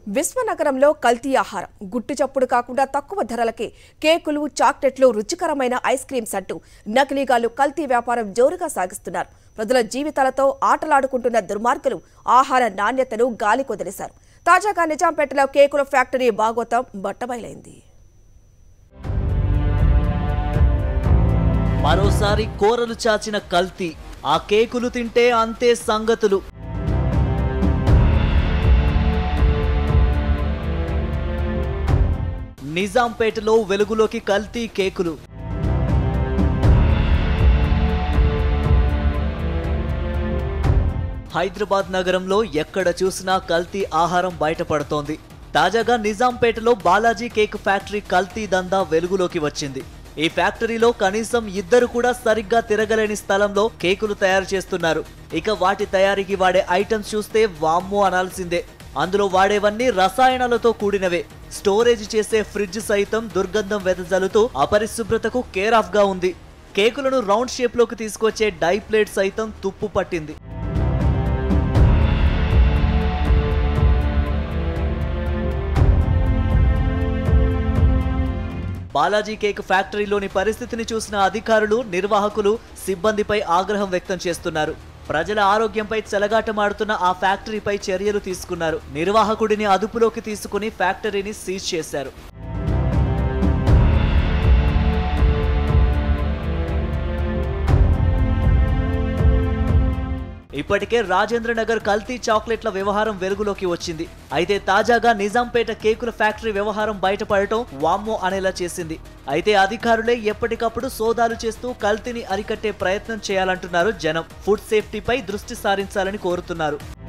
విశ్వనగరంలో కల్తీ ఆహారం గుట్టు చప్పుడు కాకుండా తక్కువ ధరలకే కేకులు చాక్లెట్లు రుచికరమైన ఐస్ క్రీమ్స్ అంటూ నకిలీగాలు కల్తీ వ్యాపారం జోరుగా సాగిస్తున్నారు ప్రజల జీవితాలతో ఆటలాడుకుంటున్న దుర్మార్గులు ఆహార నాణ్యతను గాలి కొదిలేశారు తాజాగా నిజాంపేటలో కేకుల ఫ్యాక్టరీ బాగోతం బట్టబయలైంది మరోసారి కూరలు చాచిన కల్తీ ఆ కేకులు తింటే అంతే సంగతులు నిజాంపేటలో వెలుగులోకి కల్తీ కేకులు హైదరాబాద్ నగరంలో ఎక్కడ చూసినా కల్తీ ఆహారం బయటపడుతోంది తాజాగా నిజాంపేటలో బాలాజీ కేక్ ఫ్యాక్టరీ కల్తీ దందా వెలుగులోకి వచ్చింది ఈ ఫ్యాక్టరీలో కనీసం ఇద్దరు కూడా సరిగ్గా తిరగలేని స్థలంలో కేకులు తయారు చేస్తున్నారు ఇక వాటి తయారీకి వాడే ఐటమ్స్ చూస్తే వామ్మో అనాల్సిందే అందులో వాడేవన్నీ రసాయనాలతో కూడినవే స్టోరేజ్ చేసే ఫ్రిడ్జ్ సైతం దుర్గంధం వెదజల్లుతూ అపరిశుభ్రతకు కేర్ ఆఫ్ గా ఉంది కేకులను రౌండ్ షేప్ లోకి తీసుకొచ్చే డై ప్లేట్ సైతం తుప్పు పట్టింది బాలాజీ కేక్ ఫ్యాక్టరీలోని పరిస్థితిని చూసిన అధికారులు నిర్వాహకులు సిబ్బందిపై ఆగ్రహం వ్యక్తం చేస్తున్నారు ప్రజల ఆరోగ్యంపై చెలగాటమాడుతున్న ఆ ఫ్యాక్టరీపై చర్యలు తీసుకున్నారు నిర్వాహకుడిని అదుపులోకి తీసుకుని ఫ్యాక్టరీని సీజ్ చేశారు ఇప్పటికే రాజేంద్ర నగర్ కల్తీ చాక్లెట్ల వ్యవహారం వెలుగులోకి వచ్చింది అయితే తాజాగా నిజాంపేట కేకుల ఫ్యాక్టరీ వ్యవహారం బయటపడటం వామ్మో అనేలా చేసింది అయితే అధికారులే ఎప్పటికప్పుడు సోదాలు చేస్తూ కల్తీని అరికట్టే ప్రయత్నం చేయాలంటున్నారు జనం ఫుడ్ సేఫ్టీపై దృష్టి సారించాలని కోరుతున్నారు